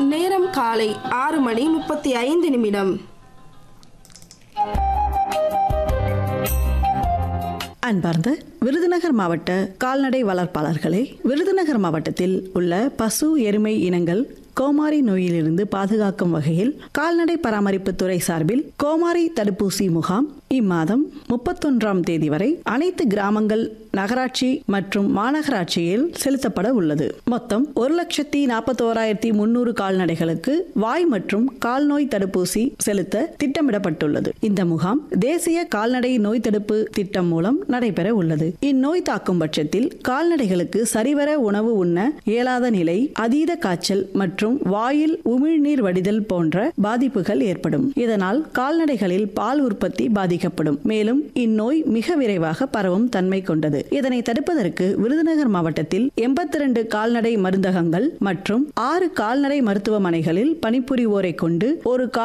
நேரம் காலை ஆறு மணி முப்பத்தி ஐந்து நிமிடம் அன்பார்ந்த விருதுநகர் மாவட்ட கால்நடை வளர்ப்பாளர்களே விருதுநகர் மாவட்டத்தில் உள்ள பசு எருமை இனங்கள் கோமாரி நோயிலிருந்து பாதுகாக்கும் வகையில் கால்நடை பராமரிப்பு துறை சார்பில் கோமாரி தடுப்பூசி முகாம் இம்மாதம் முப்பத்தொன்றாம் தேதி வரை அனைத்து கிராமங்கள் நகராட்சி மற்றும் மாநகராட்சியில் செலுத்தப்பட உள்ளது மொத்தம் ஒரு லட்சத்தி நாற்பத்தோராயிரத்தி முன்னூறு கால்நடைகளுக்கு வாய் மற்றும் கால்நோய் தடுப்பூசி செலுத்த திட்டமிடப்பட்டுள்ளது இந்த முகாம் தேசிய கால்நடை நோய் தடுப்பு திட்டம் மூலம் நடைபெற உள்ளது இந்நோய் தாக்கும் பட்சத்தில் கால்நடைகளுக்கு சரிவர உணவு உண்ண இயலாத நிலை அதீத காய்ச்சல் மற்றும் வாயில் உமிழ்நீர் வடிதல் போன்ற பாதிப்புகள் ஏற்படும் இதனால் கால்நடைகளில் பால் உற்பத்தி பாதிக்கப்படும் மேலும் இந்நோய் மிக விரைவாக பரவும் தன்மை கொண்டது இதனை தடுப்பதற்கு விருதுநகர் மாவட்டத்தில் எண்பத்தி ரெண்டு கால்நடை மருந்தகங்கள் மற்றும் ஆறு கால்நடை மருத்துவமனைகளில் பணிபுரிவோரை கொண்டு ஒரு கால்